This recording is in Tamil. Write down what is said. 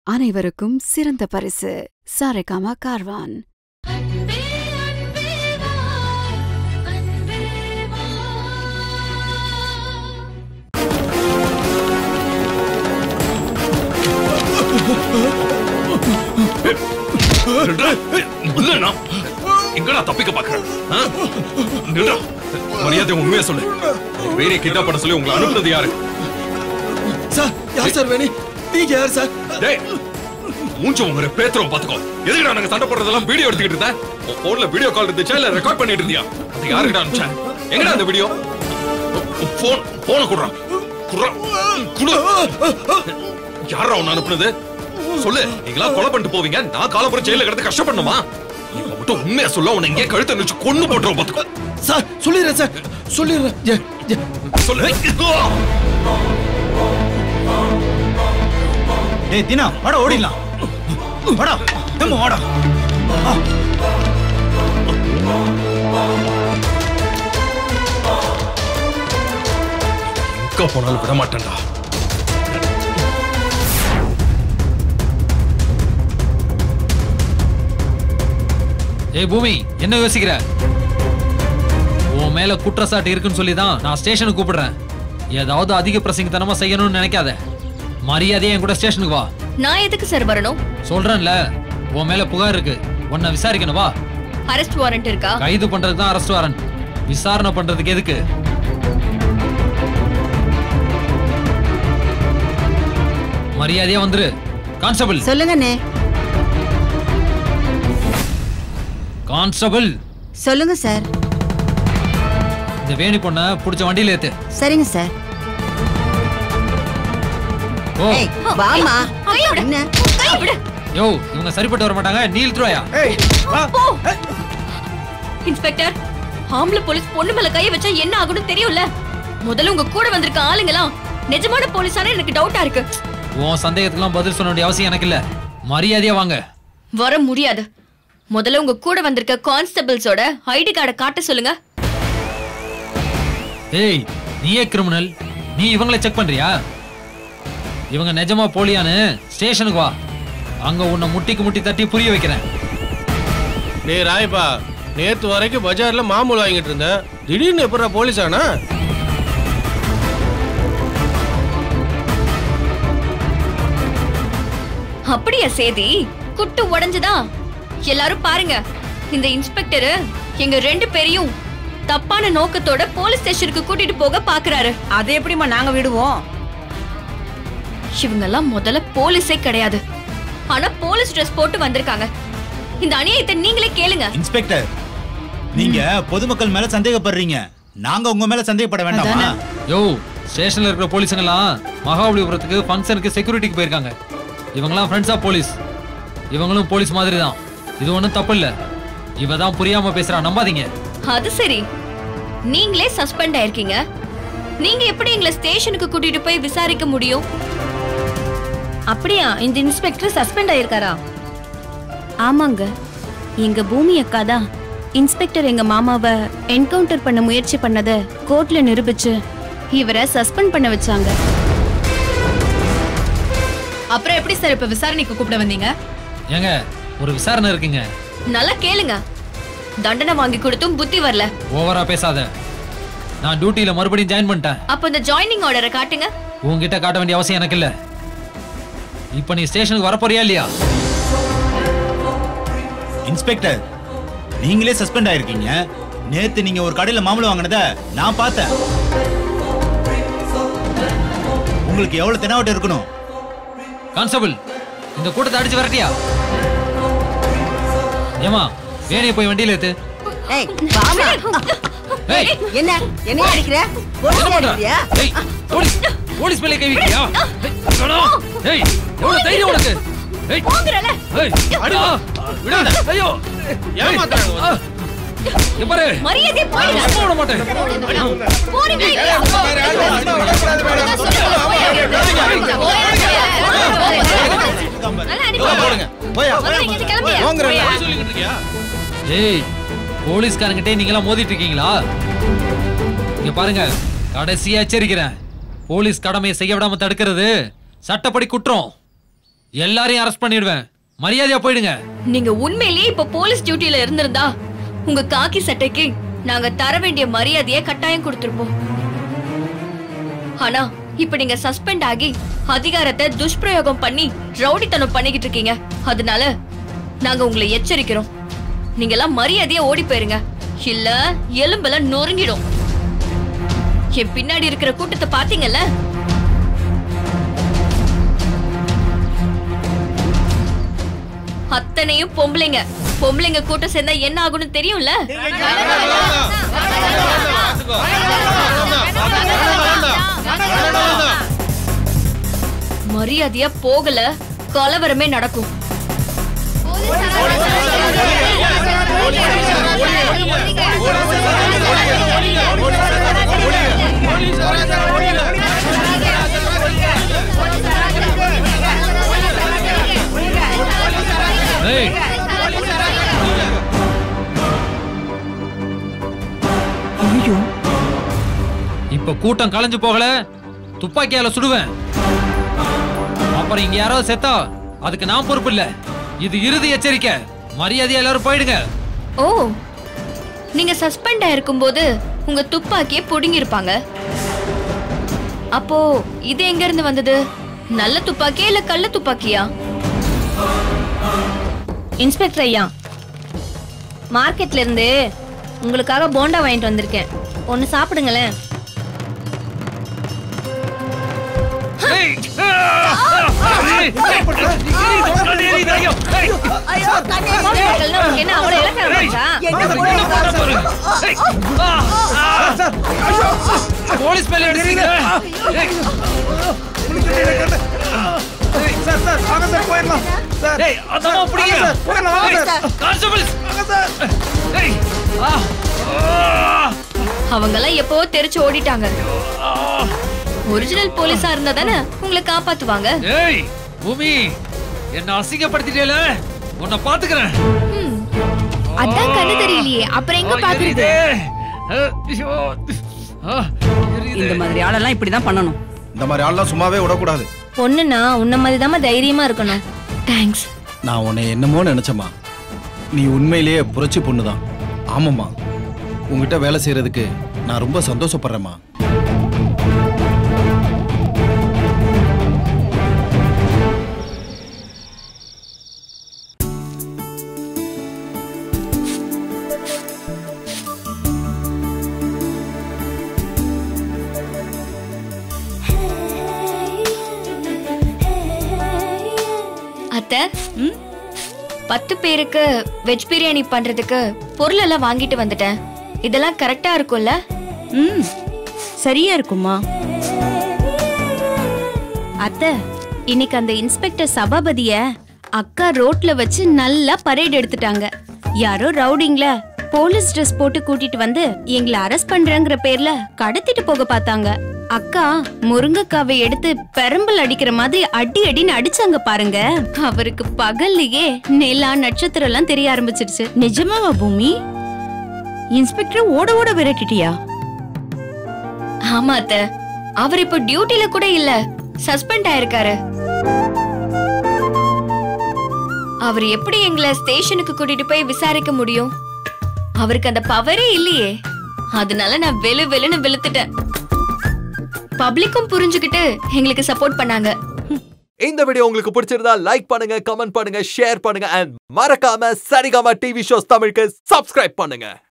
அனைவருக்கும் சிறந்த பரிசு சாரேகாமா கார்வான் அன்பே அன்பே வா அன்பே வா இல்லைண்ணா எங்கடா தப்பிக்க பாக்குறேன் நில்றா மரியாதை உண்மையா சொல்லு வேற கிட்ட பண்ண சொல்லி உங்களை அனுப்புனது யாரு சார் யார் சார் வேணி நீங்க யார் சார் டேய் மூஞ்சி உங்க பேத்துறோம் பாத்துக்கோ எதுக்குடா நாங்க சண்டை போடுறதெல்லாம் வீடியோ எடுத்துக்கிட்டு இருந்தேன் உன் போன்ல வீடியோ கால் இருந்துச்சா இல்ல ரெக்கார்ட் பண்ணிட்டு இருந்தியா அது யாருக்கிட்ட அனுப்பிச்சேன் எங்கடா அந்த வீடியோ போன் போன குடுறா குடுறா குடு யாரா உன்னை அனுப்புனது சொல்லு நீங்களா கொலை பண்ணிட்டு போவீங்க நான் காலப்புறம் ஜெயில கிடந்து கஷ்டப்படணுமா இப்ப மட்டும் உண்மையா சொல்ல உன்னை எங்கேயே கழுத்தை நிச்சு கொண்டு போட்டுரும் பாத்துக்கோ சார் சொல்லிடுறேன் சார் சொல்லிடுறேன் ஏ, ஏ, சொல்லு டேய் தினா வாடா ஓடிடலாம் வாடா நம்ம வாடா ஆ. எங்க போனாலும் விட மாட்டேன்டா ஏய் பூமி என்ன யோசிக்கிற உன் மேல குற்றச்சாட்டு இருக்குன்னு சொல்லி தான் நான் ஸ்டேஷனுக்கு கூப்பிடுறேன் ஏதாவது அதிக பிரசங்கத்தனமா செய்யணும்னு நினைக்காத மரியாதையா என் கூட ஸ்டேஷனுக்கு வா நான் எதுக்கு சார் வரணும் சொல்றேன்ல உன் மேல புகார் இருக்கு உன்னை விசாரிக்கணும் வா அரெஸ்ட் வாரண்ட் இருக்கா கைது பண்றதுக்கு தான் அரெஸ்ட் வாரண்ட் விசாரணை பண்றதுக்கு எதுக்கு மரியாதையா வந்துரு கான்ஸ்டபிள் சொல்லுங்கண்ணே கான்ஸ்டபிள் சொல்லுங்க சார் இந்த வேணி பொண்ண புடிச்ச வண்டியில ஏத்து சரிங்க சார் ஓ ஏய் வாமா கையை விடு. என்ன கையை விடு. யோ இவங்க சரிப்பட்டு வர மாட்டாங்க நீல் த்ரோயா போ. இன்ஸ்பெக்டர் ஆம்பளை போலீஸ் பொண்ணு மேல கைய வச்சா என்ன ஆகும்னு தெரியும்ல முதல்ல உங்க கூட வந்திருக்க ஆளுங்களாம் நிஜமான போலீஸானே எனக்கு டவுட்டா இருக்கு உன் சந்தேகத்துக்குலாம் பதில் சொல்ல வேண்டிய அவசியம் எனக்கு இல்ல மரியாதையா வாங்க வர முடியாது முதல்ல உங்க கூட வந்திருக்க கான்ஸ்டபிள்ஸோட ஐடி கார்டை காட்ட சொல்லுங்க ஏய் நீயே கிரிமினல் நீ இவங்கள செக் பண்றியா இவங்க நிஜமா போலியான்னு ஸ்டேஷனுக்கு வா அங்க உன்னை முட்டிக்கு முட்டி தட்டி புரிய வைக்கிறேன் டேய் ராயப்பா நேத்து வரைக்கும் பஜார்ல மாமூல் வாங்கிட்டு இருந்தேன் திடீர்னு எப்படா போலீஸ் ஆனா அப்படியா சேதி குட்டு உடைஞ்சுதா எல்லாரும் பாருங்க இந்த இன்ஸ்பெக்டர் எங்க ரெண்டு பேரையும் தப்பான நோக்கத்தோட போலீஸ் ஸ்டேஷனுக்கு கூட்டிட்டு போக பாக்குறாரு அதை எப்படிமா நாங்க விடுவோம் இவங்கெல்லாம் முதல்ல போலீஸே கிடையாது ஆனா போலீஸ் ட்ரெஸ் போட்டு வந்திருக்காங்க இந்த அநியாயத்தை நீங்களே கேளுங்க இன்ஸ்பெக்டர் நீங்க பொதுமக்கள் மேல சந்தேகப்படுறீங்க நாங்க உங்க மேல சந்தேகப்பட வேண்டாமா யோ ஸ்டேஷன்ல இருக்கிற போலீஸுங்கெல்லாம் மகாபலிபுரத்துக்கு ஃபங்க்ஷனுக்கு செக்யூரிட்டிக்கு போயிருக்காங்க இவங்கெல்லாம் ஃப்ரெண்ட்ஸ் ஆஃப் போலீஸ் இவங்களும் போலீஸ் மாதிரி தான் இது ஒன்றும் தப்பு இல்ல இவ தான் புரியாம பேசுறா நம்பாதீங்க அது சரி நீங்களே சஸ்பெண்ட் ஆயிருக்கீங்க நீங்க எப்படி எங்களை ஸ்டேஷனுக்கு கூட்டிட்டு போய் விசாரிக்க முடியும் அப்படியா இந்த இன்ஸ்பெக்டர் சஸ்பெண்ட் ஆயிருக்காரா ஆமாங்க எங்க பூமி அக்கா தான் இன்ஸ்பெக்டர் எங்க மாமாவை என்கவுண்டர் பண்ண முயற்சி பண்ணத கோர்ட்ல நிரூபிச்சு இவரை சஸ்பெண்ட் பண்ண வச்சாங்க அப்புறம் எப்படி சார் இப்ப விசாரணைக்கு கூப்பிட வந்தீங்க ஏங்க ஒரு விசாரணை இருக்குங்க நல்லா கேளுங்க தண்டனை வாங்கி கொடுத்தும் புத்தி வரல ஓவரா பேசாத நான் டியூட்டியில மறுபடியும் ஜாயின் பண்ணிட்டேன் அப்ப இந்த ஜாயினிங் ஆர்டரை காட்டுங்க உன்கிட்ட காட்ட வேண்டிய அவசியம் எனக்கு இல்ல இப்ப நீ ஸ்டேஷனுக்கு வரப்போறியா இல்லையா இன்ஸ்பெக்டர் நீங்களே சஸ்பெண்ட் ஆயிருக்கீங்க நேத்து நீங்க ஒரு கடையில மாமூல் வாங்கினத நான் பார்த்தேன் உங்களுக்கு எவ்வளவு தெனாவட்டம் இருக்கணும் கான்ஸ்டபிள் இந்த கூட்டத்தை அடிச்சு வரட்டியா ஏமா வேணையை போய் வண்டியில ஏத்து ஏய் வாமா ஏய் என்ன என்ன அடிக்கிற போலீஸ் என்ன பண்ற? அடிக்கிறியா ஏய், போலீஸ் போலீஸ் மேலே கை வைக்கிறியா ஏய், வேணாம். ஏய் எவ்வளவு தைரியம் உனக்கு ஏய் போங்கறல ஏய் அடிமா விடாத ஐயோ ஏமாத்துறாங்க ஆ. இங்க பாரு மரியாதை போயிடுங்க சும்மா விட மாட்டேன் போறீங்க இல்லையா? நல்லா அடிப்பாங்க. முதல்ல இங்க இருந்து கிளம்பியா? சொல்லிக்கிட்டு இருக்கியா ஏய் போலீஸ்காரங்கிட்டே நீங்களாம் மோதிட்டு இருக்கீங்களா இங்க பாருங்க கடைசியா எச்சரிக்கிறேன் போலீஸ் கடமையை செய்ய விடாம தடுக்கிறது சட்டப்படி குற்றம் எல்லாரையும் அரெஸ்ட் பண்ணிடுவேன் மரியாதையா போயிடுங்க நீங்க உண்மையிலேயே இப்ப போலீஸ் டியூட்டில இருந்திருந்தா உங்க காக்கி சட்டைக்கு நாங்க தர வேண்டிய மரியாதையை கட்டாயம் கொடுத்திருப்போம் ஆனா இப்ப நீங்க சஸ்பெண்ட் ஆகி அதிகாரத்தை துஷ்பிரயோகம் பண்ணி ரவுடித்தனம் பண்ணிக்கிட்டு இருக்கீங்க அதனால நாங்க உங்களை எச்சரிக்கிறோம் நீங்க எல்லாம் மரியாதையா ஓடி போயிருங்க இல்ல எலும்பெல்லாம் நொறுங்கிடும் என் பின்னாடி இருக்கிற கூட்டத்தை பாத்தீங்கல்ல அத்தனையும் பொம்பளைங்க பொம்பளைங்க கூட்டம் சேர்ந்தா என்ன ஆகும்னு தெரியும்ல மரியாதையா போகல கலவரமே நடக்கும் ஏய் இப்ப கூட்டம் கலைஞ்சு போகல துப்பாக்கியால சுடுவேன் அப்புறம் இங்க யாரோ செத்தா அதுக்கு நான் பொறுப்பு இல்ல இது இறுதி எச்சரிக்கை மரியாதையா எல்லாரும் போயிடுங்க ஓ நீங்க சஸ்பெண்ட் ஆயிருக்கும் போது உங்க துப்பாக்கியை புடுங்கிருப்பாங்க அப்போ இது எங்க இருந்து வந்தது நல்ல துப்பாக்கியா இல்ல கள்ள துப்பாக்கியா இன்ஸ்பெக்டர் ஐயா மார்க்கெட்ல இருந்து உங்களுக்காக போண்டா வாங்கிட்டு வந்திருக்கேன் ஒன்னு சாப்பிடுங்களேன் போண்டா என்ன அவ்வளவு இலக்கணம் இருக்கா? போலீஸ் மேல எடுத்தீங்க சார் சார் வாங்க சார் போயிடலாம் சார் ஏய் அதமா பிடிங்க சார் போயிடலாம் வாங்க சார் கான்ஸ்டபிள்ஸ் சார் ஏய் ஆ அவங்க எல்லாம் எப்பவோ தெரிச்சு ஓடிட்டாங்க ஒரிஜினல் போலீஸா இருந்தா தானே உங்களை காப்பாத்துவாங்க ஏய் பூமி என்ன அசிங்கப்படுத்திட்டேல உன்னை பாத்துக்கிறேன் அதான் கண்ணு தெரியலையே அப்புறம் எங்க பாக்குறது இந்த மாதிரி ஆளெல்லாம் இப்படிதான் பண்ணணும் இந்த மாதிரி ஆள்லாம் சும்மாவே விடக்கூடாது பொண்ணுனா உன்ன மாதிரி தைரியமா இருக்கணும் தேங்க்ஸ் நான் உன்னை என்னமோ நினைச்சேம்மா நீ உண்மையிலேயே புரட்சி பொண்ணுதான் ஆமாம்மா உங்ககிட்ட வேலை செய்யறதுக்கு நான் ரொம்ப சந்தோஷப்படுறேம்மா அத்தை பத்து பேருக்கு வெஜ் பிரியாணி பண்றதுக்கு பொருள் எல்லாம் வாங்கிட்டு வந்துட்டேன் இதெல்லாம் கரெக்டா இருக்கும்ல ம் சரியா இருக்குமா அத்தை இன்னைக்கு அந்த இன்ஸ்பெக்டர் சபாபதிய அக்கா ரோட்ல வச்சு நல்லா பரேட் எடுத்துட்டாங்க யாரோ ரவுடிங்ல போலீஸ் ட்ரெஸ் போட்டு கூட்டிட்டு வந்து எங்களை அரெஸ்ட் பண்றேங்கிற பேர்ல கடத்திட்டு போக பார்த்தாங்க அக்கா முருங்கக்காவை எடுத்து பெரம்பல் அடிக்கிற மாதிரி அடி அடின்னு அடிச்சாங்க பாருங்க அவருக்கு பகல்லையே நிலா நட்சத்திரம் எல்லாம் தெரிய ஆரம்பிச்சிருச்சு நிஜமாவா பூமி இன்ஸ்பெக்டர் ஓட ஓட விரட்டிட்டியா ஆமா அத்தை அவர் இப்போ டியூட்டில கூட இல்ல சஸ்பெண்ட் ஆயிருக்காரு அவர் எப்படி எங்களை ஸ்டேஷனுக்கு கூட்டிட்டு போய் விசாரிக்க முடியும் அவருக்கு அந்த பவரே இல்லையே அதனால நான் வெளு வெளுன்னு வெளுத்துட்டேன் பப்ளிக்கும் புரிஞ்சுக்கிட்டு எங்களுக்கு சப்போர்ட் பண்ணாங்க இந்த வீடியோ உங்களுக்கு பிடிச்சிருந்தா லைக் பண்ணுங்க கமெண்ட் பண்ணுங்க ஷேர் பண்ணுங்க அண்ட் மறக்காம சரிகமா டிவி ஷோஸ் தமிழுக்கு சப்ஸ்கிரைப் பண்ணுங்க